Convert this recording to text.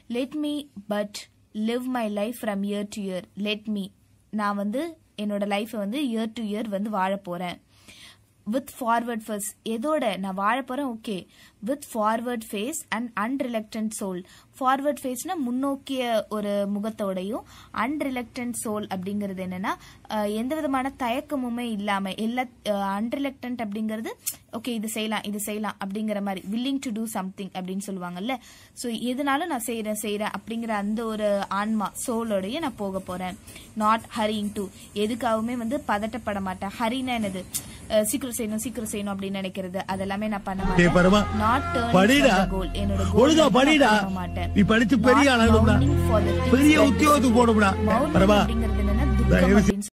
Let me but live my life from year to year let me நான் வந்து என்னோட லைஃப்பை வந்து இயர் டு இயர் வந்து வாழ போறேன் வித் ஃபார்வர்ட் ஃபேஸ் எதோட நான் வாழ போறேன் okay with forward face and unreluctant soul forward ஃபேஸ்னா முன்னோக்கிய ஒரு முகத்தோடையும் அன்ரிலக்டன்ட் சோல் அப்படிங்கிறது என்னன்னா அஹ், எந்த விதமான தயக்கமுமே இல்லாம எல்லா அன்ரிலக்டன்ட் அப்படிங்கிறது ஓகே இது செய்யலாம் இது செய்யலாம் அப்படிங்கிற மாதிரி வில்லிங் டு டூ சம்திங் அப்படின்னு சொல்லுவாங்கல்ல ஸோ எதுனாலும் நான் செய்யறேன் செய்யறேன் அப்படிங்கிற அந்த ஒரு ஆன்மா சோலோடய நான் போக போறேன் நாட் ஹரிங் டு எதுக்காகவுமே வந்து பதட்டப்பட மாட்டேன் ஹரினா என்னது அஹ், சீக்கிரம் செய்யணும் சீக்கிரம் செய்யணும் அப்படின்னு நினைக்கிறது அதெல்லாமே நான் பண்ண டேய் பரமா, மாட்டேன் நாட் படிடா. கோல் என்னோட ஒழுங்கா goal படிடா. நான் பண்ண மாட்டேன் நீ படிச்சு பெரிய Not ஆளாகணும்டா. mourning for the things பெரிய that- உத்தியோகத்துக்கு போகணும்டா. Mourning பரமா. அப்படிங்கிறது என்னன்னா துக்கம் தயவு அப்படின்னு